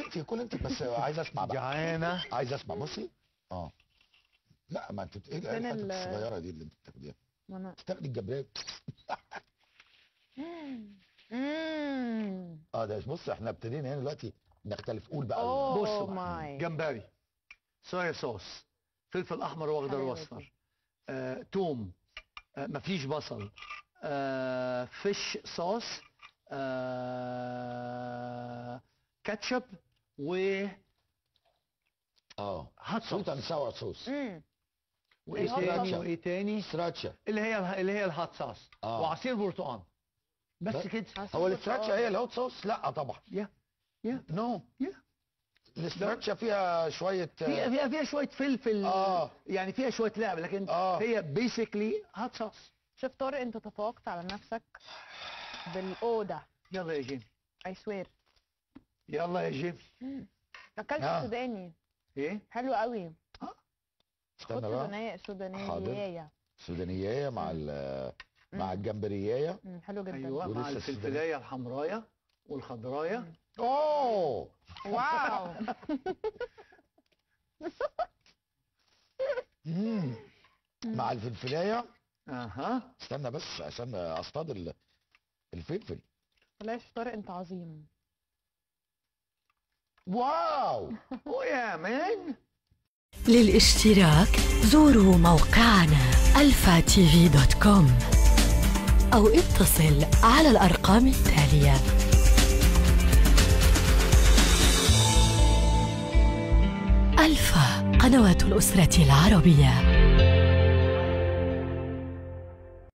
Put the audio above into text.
انت كل انت بس عايز اسمع بقى جعانه عايز اسمع بصي اه لا ما انت ايه فين الحته ال- الصغيره دي اللي انت بتاخديها ما انا تاخدي الجبريه مم. اه ده بص احنا ابتدينا هنا دلوقتي نختلف قول بقى اوه ال- بصوا ماي جمبري صويا صوص فلفل احمر واخضر حلاوة واصفر آه، توم آه، مفيش بصل آه، فيش صوص آه، كاتشب و اه هات سويت اند صوص ساور صوص مم. وايه الهوت تاني صوص. وايه تاني ستراتشا اللي هي اللي هي الهات صوص آه. وعصير برتقال بس بس- كده هو الاستراتشا هي الهوت صوص لا طبعا يا يا نو يا الاستراتشا فيها شويه فيها فيها فيها شويه فلفل آه. يعني فيها شويه لعب لكن آه. هي بيسكلي هات صوص شوف طارق انت تفوقت على نفسك بالاوضه يلا يا جيم اي سوير يلا يا جيم اكلت آه. سوداني ايه حلو قوي استنى خد بقى سودانيه سودانيه حاضر. سودانية مع ال مع الجمبرية مم، حلو جدا ايوه ولسه مع السوداني. الفلفلايه الحمرايه والخضرايه اوه واو مم. مع الفلفلاية اها استنى بس عشان اصطاد ال- الفلفل والله يا شيخ طارق انت عظيم واو ويا مان للاشتراك زوروا موقعنا الفا تي في دوت كوم أو اتصل على الأرقام التالية ألفا قنوات الأسرة العربية